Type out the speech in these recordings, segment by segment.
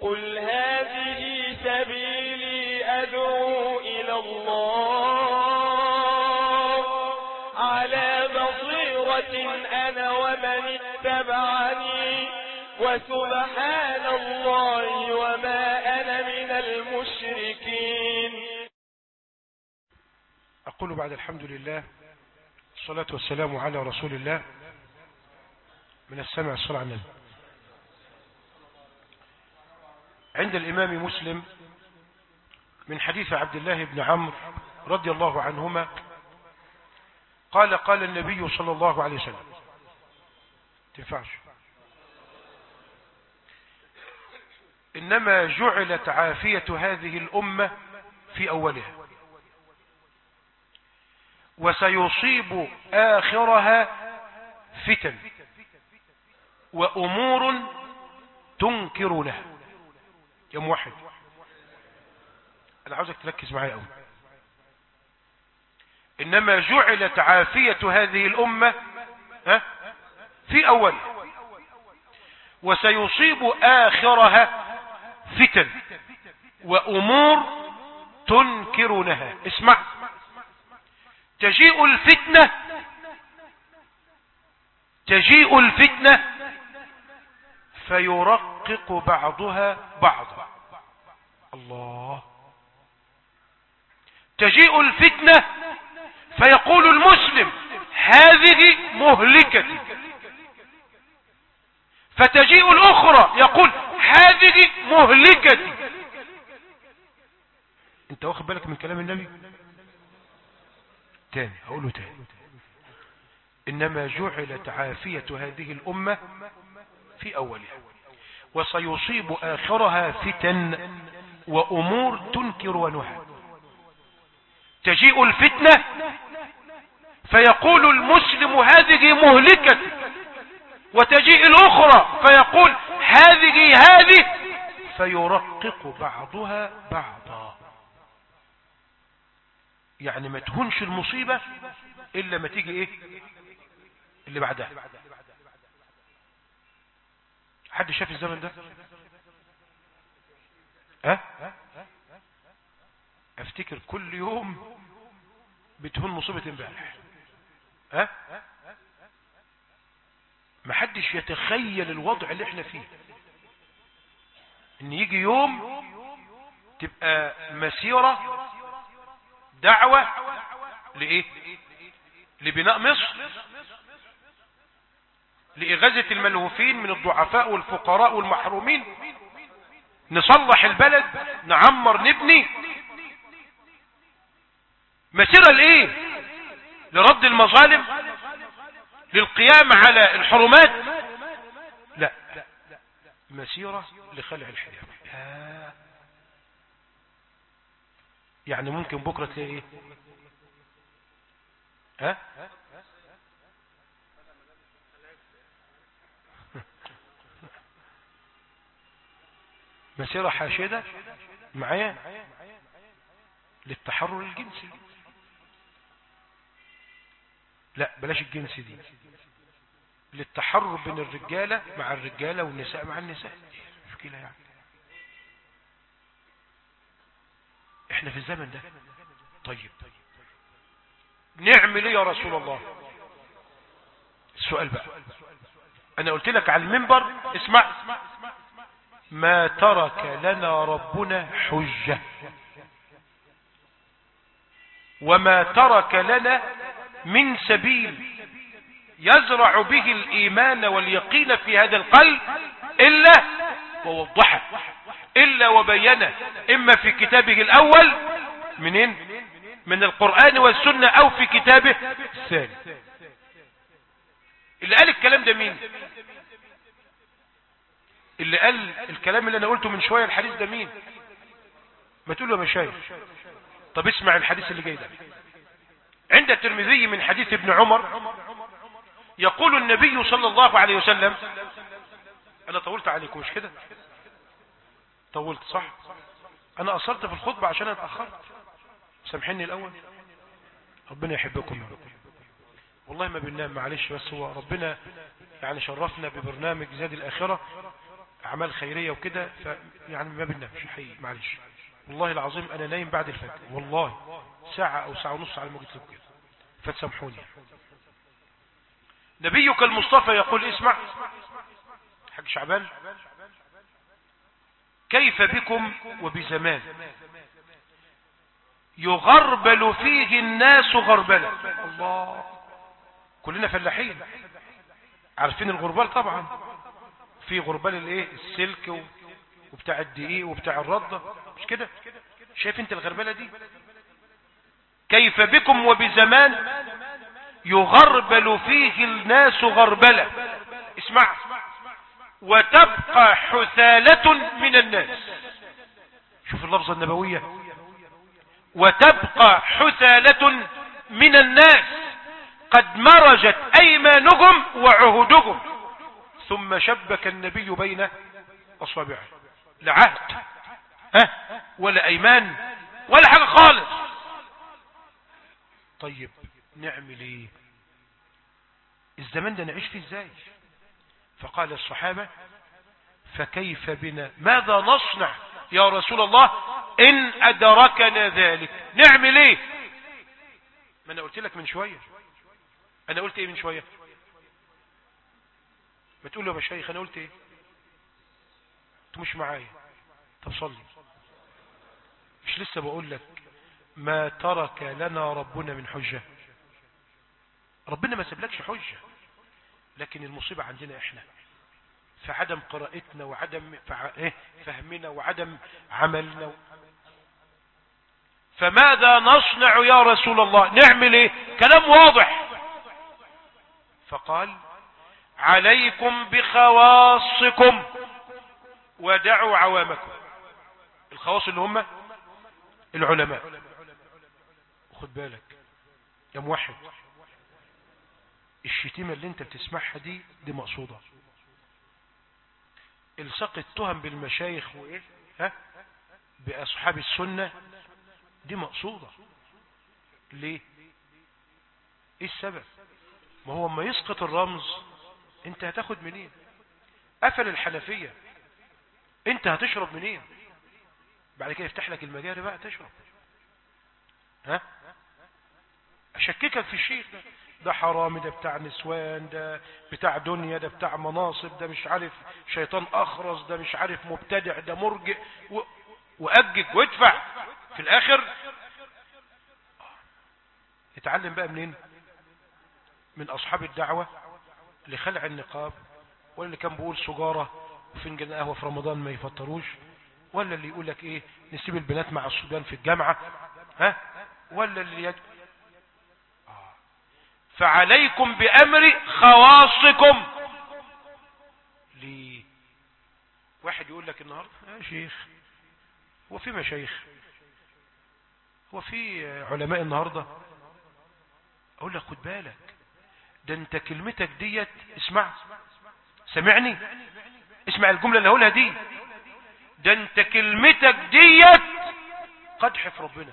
قل هذه سبيلي أدعو إلى الله على بصيرة أنا ومن اتبعني وسبحان الله وما أنا من المشركين أقول بعد الحمد لله الصلاة والسلام على رسول الله من السمع الصلاة على النبي عند الإمام مسلم من حديث عبد الله بن عمرو رضي الله عنهما قال قال النبي صلى الله عليه وسلم تنفعش إنما جعلت عافية هذه الأمة في أولها وسيصيب آخرها فتن وأمور تنكر لها يا موحد أنا عاوزك تركز معايا أوي إنما جعلت عافية هذه الأمة ها في أولها وسيصيب آخرها فتن وأمور تنكر لها اسمع تجيء الفتنة تجيء الفتنة فيرقق بعضها بعضا الله تجيء الفتنة فيقول المسلم هذه مهلكتي فتجيء الأخرى يقول هذه مهلكتي انت واخد بالك من كلام النبي تاني هقوله تاني إنما جعلت عافية هذه الأمة في أولها وسيصيب آخرها فتن وأمور تنكر ونهى تجيء الفتنة فيقول المسلم هذه مهلكة وتجيء الأخرى فيقول هذه هذه فيرقق بعضها بعضا يعني ما تهونش المصيبة إلا ما تيجي إيه اللي بعدها حد شاف الزمن ده ها أه؟ افتكر كل يوم بتهون مصيبة امبارح ها أه؟ ما حدش يتخيل الوضع اللي احنا فيه ان يجي يوم تبقى مسيرة دعوة لإيه لبناء مصر لإغاثة الملهوفين من الضعفاء والفقراء والمحرومين نصلح البلد نعمر نبني مسيرة لإيه لرد المظالم للقيام على الحرمات لا مسيرة لخلع الحجاب يعني ممكن بكرة تلاقي ايه ها مسيرة حاشدة معايا للتحرر الجنسي لا بلاش الجنسي دي للتحرر بين الرجالة مع الرجالة والنساء مع النساء مشكلة يعني احنا في الزمن ده طيب نعمل ايه يا رسول الله السؤال بقى انا قلت لك على المنبر اسمع ما ترك لنا ربنا حجة وما ترك لنا من سبيل يزرع به الإيمان واليقين في هذا القلب إلا ووضحه إلا وبينه إما في كتابه الأول منين من القرآن والسنة أو في كتابه الثاني اللي قال الكلام ده مين اللي قال الكلام اللي أنا قلته من شوية الحديث ده مين ما تقول له مشايخ طب اسمع الحديث اللي جاي ده عند الترمذي من حديث ابن عمر يقول النبي صلى الله عليه وسلم انا طولت عليكم مش كده طولت صح انا قصرت في الخطبة عشان انا اتأخرت سامحيني الاول ربنا يحبكم يا رب والله ما بننام معلش بس هو ربنا يعني شرفنا ببرنامج زاد الاخرة اعمال خيريه وكده ف يعني ما بننامش حقيقي معلش والله العظيم انا نايم بعد الفجر والله ساعه او ساعه ونص على ما قلت لكم كده فتسامحوني نبيك المصطفى يقول اسمع حق شعبان كيف بكم وبزمان يغربل فيه الناس غربلة الله كلنا فلاحين عارفين الغربال طبعا في غربال الايه السلك و- وبتاع الدقيق وبتاع الردة مش كده شايف انت الغربلة دي كيف بكم وبزمان يغربل فيه الناس غربلة اسمع وتبقى حثالة من الناس شوف اللفظة النبوية وتبقى حثالة من الناس قد مرجت أيمانهم وعهودهم ثم شبك النبي بين أصابعه لا عهد ها ولا أيمان ولا حاجة خالص طيب نعمل ايه الزمان ده نعيش فيه ازاي فقال الصحابة فكيف بنا ماذا نصنع يا رسول الله ان ادركنا ذلك نعمل ايه ما انا قلت لك من شوية انا قلت ايه من شوية ما تقول له يا مشايخ انا قلت ايه انتوا مش معايا طب صلي مش لسه بقول لك ما ترك لنا ربنا من حجة ربنا ما سبلكش حجة لكن المصيبة عندنا احنا في عدم قراءتنا وعدم فع- إيه؟ فهمنا وعدم عملنا فماذا نصنع يا رسول الله نعمل ايه كلام واضح فقال عليكم بخواصكم ودعوا عوامكم الخواص اللي هم العلماء خد بالك يا موحد الشتيمة اللي انت بتسمعها دي دي مقصودة الصق التهم بالمشايخ وايه ها باصحاب السنة دي مقصودة ليه ايه السبب ما هو اما يسقط الرمز انت هتاخد منين قفل الحنفية انت هتشرب منين بعد كده يفتح لك المجاري بقى تشرب ها اشككك في الشيخ ده ده حرامي ده بتاع نسوان ده بتاع دنيا ده بتاع مناصب ده مش عارف شيطان اخرس ده مش عارف مبتدع ده مرجئ و... واجج وادفع في الاخر اتعلم بقى منين من اصحاب الدعوة اللي خلع النقاب ولا اللي كان بيقول سجارة وفنجان قهوة في رمضان ما يفطروش ولا اللي يقول لك ايه نسيب البنات مع الصبيان في الجامعة ها ولا اللي يد... آه. فعليكم بأمر خواصكم ليه واحد يقول لك النهاردة يا شيخ هو في مشايخ هو في علماء النهاردة اقول لك خد بالك ده انت كلمتك ديت اسمع سمعني اسمع الجملة اللي هقولها دي ده انت كلمتك ديت قدح في ربنا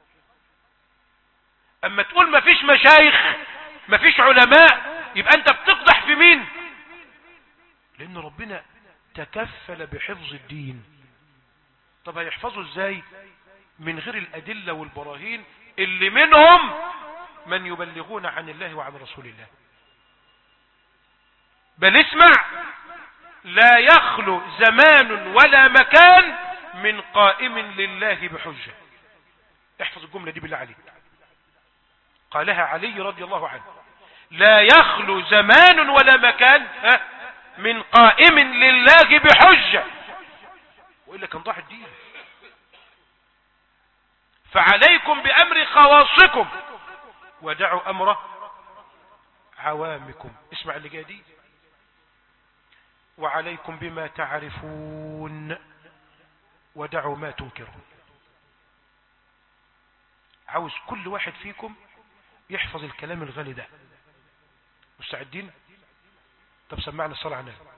اما تقول مفيش مشايخ مفيش علماء يبقى انت بتقدح في مين لان ربنا تكفل بحفظ الدين طب هيحفظه ازاي من غير الادلة والبراهين اللي منهم من يبلغون عن الله وعن رسول الله بل اسمع لا يخلو زمان ولا مكان من قائم لله بحجة احفظ الجملة دي بالله عليك قالها علي رضي الله عنه لا يخلو زمان ولا مكان ها، من قائم لله بحجة وإلا كان ضاع الدين فعليكم بأمر خواصكم ودعوا أمر عوامكم اسمع اللي جاي دي وعليكم بما تعرفون ودعوا ما تنكرون عاوز كل واحد فيكم يحفظ الكلام الغالي ده مستعدين طب سمعنا الصلاة على النبي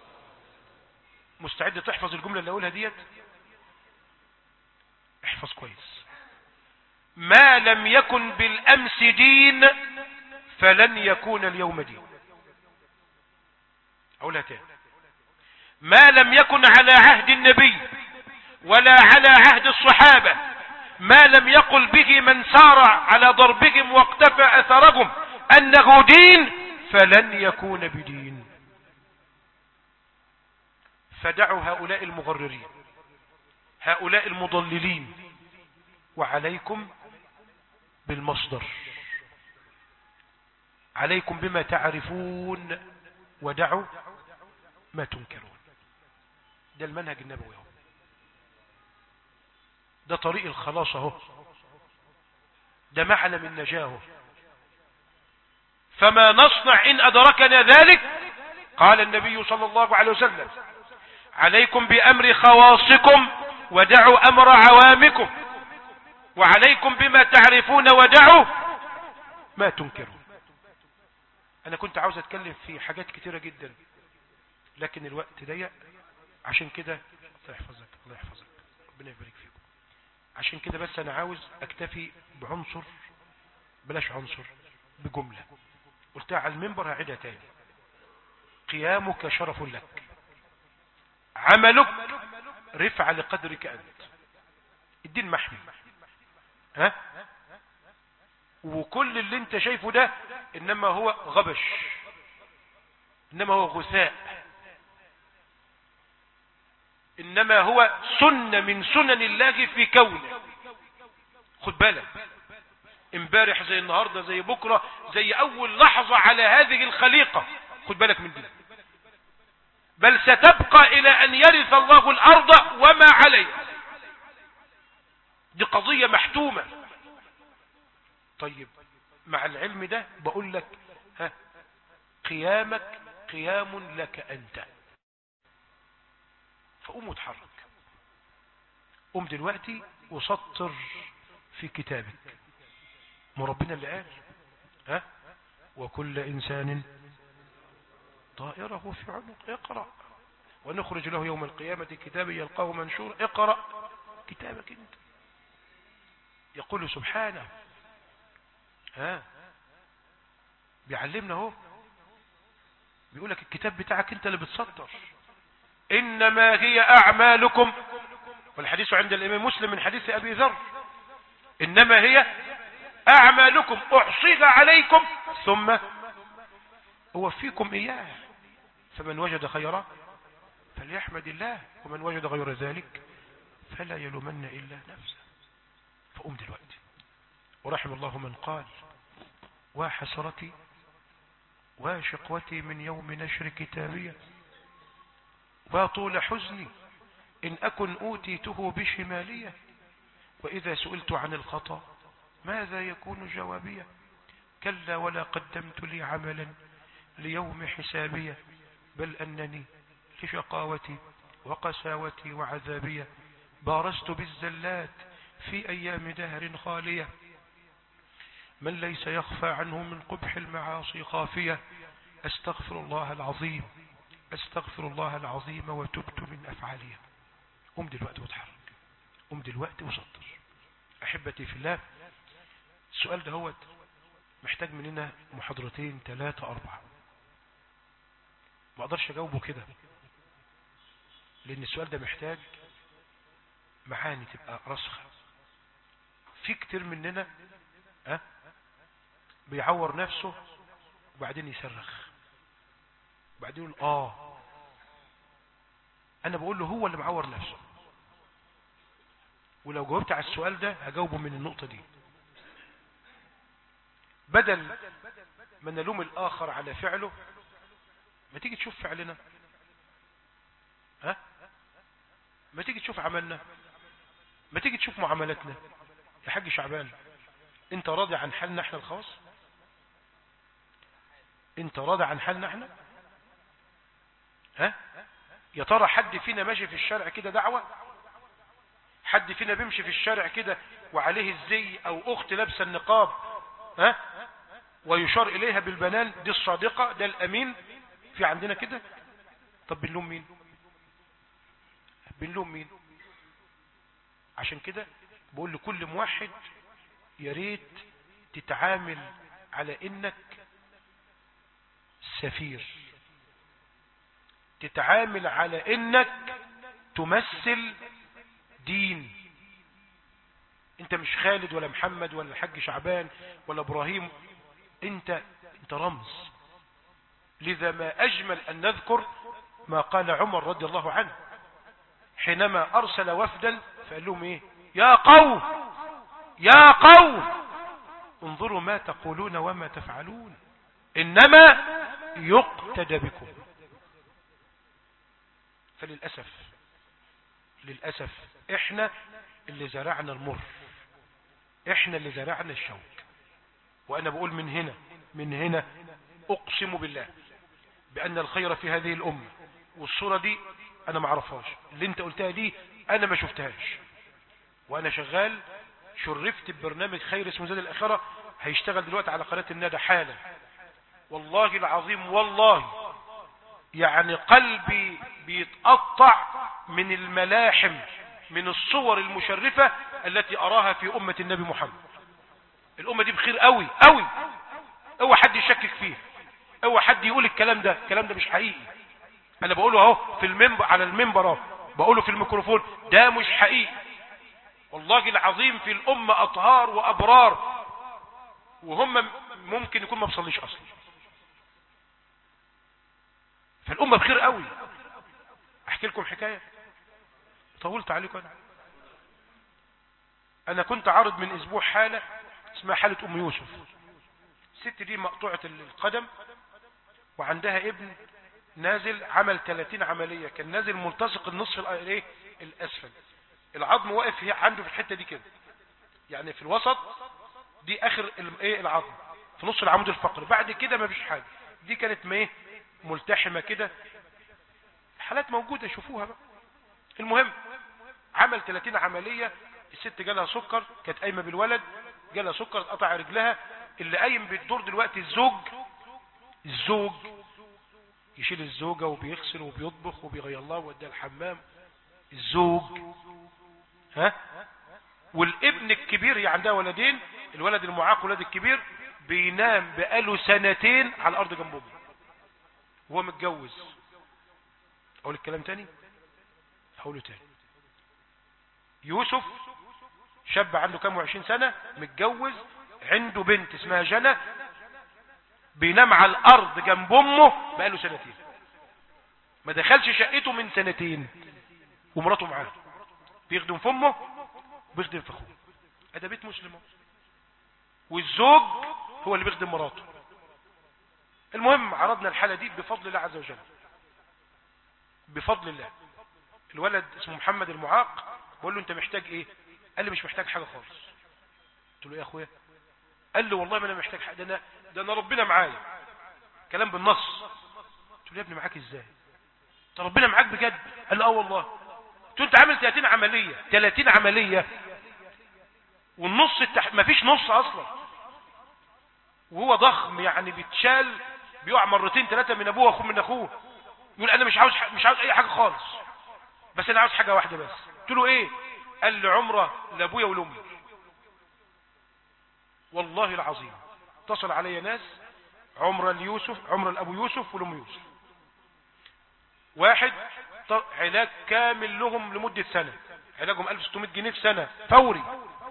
مستعد تحفظ الجملة اللي اقولها ديت احفظ كويس ما لم يكن بالامس دين فلن يكون اليوم دين اقولها تاني ما لم يكن على عهد النبي ولا على عهد الصحابة ما لم يقل به من سار على ضربهم واقتفى أثرهم أنه دين فلن يكون بدين فدعوا هؤلاء المغررين هؤلاء المضللين وعليكم بالمصدر عليكم بما تعرفون ودعوا ما تنكرون ده المنهج النبوي هو ده طريق الخلاص اهو ده معلم النجاة اهو فما نصنع إن أدركنا ذلك قال النبي صلى الله عليه وسلم عليكم بأمر خواصكم ودعوا أمر عوامكم وعليكم بما تعرفون ودعوا ما تنكرون أنا كنت عاوز أتكلم في حاجات كتيرة جدا لكن الوقت ضيق عشان كده الله يحفظك الله يحفظك ربنا يبارك فيكم عشان كده بس أنا عاوز أكتفي بعنصر بلاش عنصر بجملة قلتها على المنبر هعيدها تاني قيامك شرف لك عملك رفع لقدرك أنت الدين محمي ها وكل اللي انت شايفه ده انما هو غبش انما هو غثاء انما هو سنة من سنن الله في كونه خد بالك امبارح زي النهاردة زي بكرة زي اول لحظة على هذه الخليقة خد بالك من دي بل ستبقى الى ان يرث الله الارض وما عليها دي قضية محتومة طيب مع العلم ده بقول لك ها قيامك قيام لك انت فقوم وتحرك قوم دلوقتي وسطر في كتابك مربنا اللي قال ها وكل انسان طائره في عنق اقرأ ونخرج له يوم القيامة كتابا يلقاه منشور اقرأ كتابك انت يقول سبحانه ها بيعلمنا اهو بيقول لك الكتاب بتاعك انت اللي بتصدر انما هي اعمالكم والحديث عند الامام مسلم من حديث ابي ذر انما هي اعمالكم احصيها عليكم ثم اوفيكم اياها فمن وجد خيرا فليحمد الله ومن وجد غير ذلك فلا يلومن الا نفسه فقوم دلوقتي ورحم الله من قال وحسرتي وشقوتي من يوم نشر كتابية وطول حزني إن أكن أوتيته بشمالية وإذا سئلت عن الخطأ ماذا يكون جوابية كلا ولا قدمت لي عملا ليوم حسابية بل أنني لشقاوتي وقساوتي وعذابية بارزت بالزلات في أيام دهر خالية من ليس يخفى عنه من قبح المعاصي خافية أستغفر الله العظيم أستغفر الله العظيم وتبت من أفعالها قم دلوقتي وتحرك قم دلوقتي وسطر أحبتي في الله السؤال ده هو محتاج مننا محاضرتين ثلاثة أربعة ما أقدرش أجاوبه كده لأن السؤال ده محتاج معاني تبقى رسخة في كتير مننا أه؟ بيعور نفسه وبعدين يصرخ وبعدين يقول اه انا بقول له هو اللي معور نفسه ولو جاوبت على السؤال ده هجاوبه من النقطة دي بدل ما نلوم الاخر على فعله ما تيجي تشوف فعلنا ها ما تيجي تشوف عملنا ما تيجي تشوف معاملتنا يا حاج شعبان انت راضي عن حالنا احنا الخاص انت راضي عن حالنا احنا ها يا ترى حد فينا ماشي في الشارع كده دعوة حد فينا بيمشي في الشارع كده وعليه الزي او اخت لابسه النقاب ها ويشار اليها بالبنان دي الصادقة ده الامين في عندنا كده طب بنلوم مين بنلوم مين عشان كده بقول لكل موحد يا ريت تتعامل على انك سفير تتعامل على انك تمثل دين انت مش خالد ولا محمد ولا الحاج شعبان ولا ابراهيم انت انت رمز لذا ما اجمل ان نذكر ما قال عمر رضي الله عنه حينما ارسل وفدا فقال لهم ايه يا قوم يا قوم انظروا ما تقولون وما تفعلون انما يقتدى بكم فللأسف للأسف احنا اللي زرعنا المر احنا اللي زرعنا الشوك وانا بقول من هنا من هنا اقسم بالله بان الخير في هذه الامة والصورة دي انا ما اعرفهاش اللي انت قلتها دي انا ما شفتهاش وانا شغال شرفت ببرنامج خير اسمه زاد الاخرة هيشتغل دلوقتي على قناة الندى حالا والله العظيم والله يعني قلبي بيتقطع من الملاحم من الصور المشرفة التي أراها في أمة النبي محمد الأمة دي بخير قوي قوي اوعى حد يشكك فيه اوعى حد يقول الكلام ده الكلام ده مش حقيقي انا بقوله اهو في المنبر على المنبر اهو بقوله في الميكروفون ده مش حقيقي والله العظيم في الأمة أطهار وأبرار وهم ممكن يكون ما بصليش أصلا فالأمة بخير قوي أحكي لكم حكاية طولت عليكم أنا أنا كنت عارض من أسبوع حالة اسمها حالة أم يوسف الست دي مقطوعة القدم وعندها ابن نازل عمل 30 عملية كان نازل ملتصق النصف الايه الأسفل العظم واقف عنده في الحتة دي كده يعني في الوسط دي آخر ايه العظم في نص العمود الفقري بعد كده ما فيش حاجة دي كانت ما ايه ملتحمة كده حالات موجودة شوفوها بقى المهم عمل 30 عملية الست جالها سكر كانت قايمة بالولد جالها سكر اتقطع رجلها اللي قايم بالدور دلوقتي الزوج الزوج يشيل الزوجة وبيغسل وبيطبخ وبيغير الله ووديها الحمام الزوج ها والابن الكبير هي عندها ولدين الولد المعاق ولد الكبير بينام بقاله سنتين على الارض جنب امه وهو متجوز اقول الكلام تاني اقوله تاني يوسف شاب عنده كام وعشرين سنة متجوز عنده بنت اسمها جنى بينام على الارض جنب امه بقاله سنتين ما دخلش شقته من سنتين ومراته معاه بيخدم في امه بيخدم في اخوه ده بيت مسلم والزوج هو اللي بيخدم مراته المهم عرضنا الحالة دي بفضل الله عز وجل بفضل الله الولد اسمه محمد المعاق بقول له انت محتاج ايه قال لي مش محتاج حاجة خالص قلت له ايه يا اخويا قال لي والله ما انا محتاج حاجة ده انا, ده أنا ربنا معايا كلام بالنص قلت له يا ابني معاك ازاي انت ربنا معاك بجد قال لي اه والله قلت له انت عامل 30 عملية 30 عملية والنص التح... مفيش نص اصلا وهو ضخم يعني بيتشال بيقع مرتين ثلاثة من ابوه واخوه من اخوه يقول انا مش عاوز مش عاوز اي حاجة خالص بس انا عاوز حاجة واحدة بس قلت له ايه قال لي عمره لابويا ولامي والله العظيم اتصل علي ناس عمره ليوسف عمره لابو يوسف ولام يوسف واحد علاج كامل لهم لمدة سنة علاجهم 1600 جنيه في سنة فوري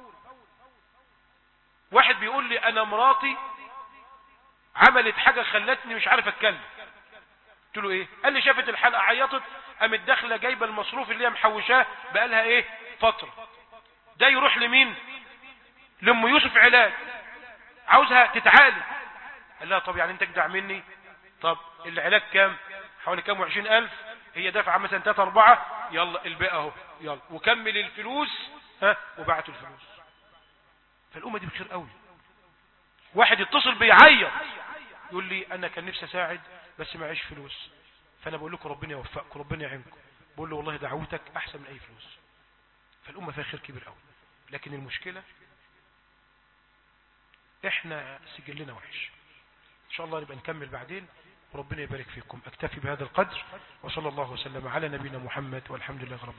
واحد بيقول لي انا مراتي عملت حاجة خلتني مش عارف اتكلم قلت له ايه قال لي شافت الحلقة عيطت قامت داخله جايبه المصروف اللي هي محوشاه بقالها ايه فترة ده يروح لمين لام يوسف علاج عاوزها تتعالج قال لها طب يعني انت جدع مني طب العلاج كام حوالي كام وعشرين الف هي دافعه مثلا 3 4 يلا الباقي اهو يلا وكمل الفلوس ها وبعتوا الفلوس فالامه دي بخير قوي واحد يتصل بيعيط يقول لي انا كان نفسي اساعد بس معيش فلوس فانا بقول لكم ربنا يوفقكم ربنا يعينكم بقول له والله دعوتك احسن من اي فلوس فالامه فيها خير كبير قوي لكن المشكله احنا سجلنا وحش ان شاء الله نبقى نكمل بعدين وربنا يبارك فيكم اكتفي بهذا القدر وصلى الله وسلم على نبينا محمد والحمد لله رب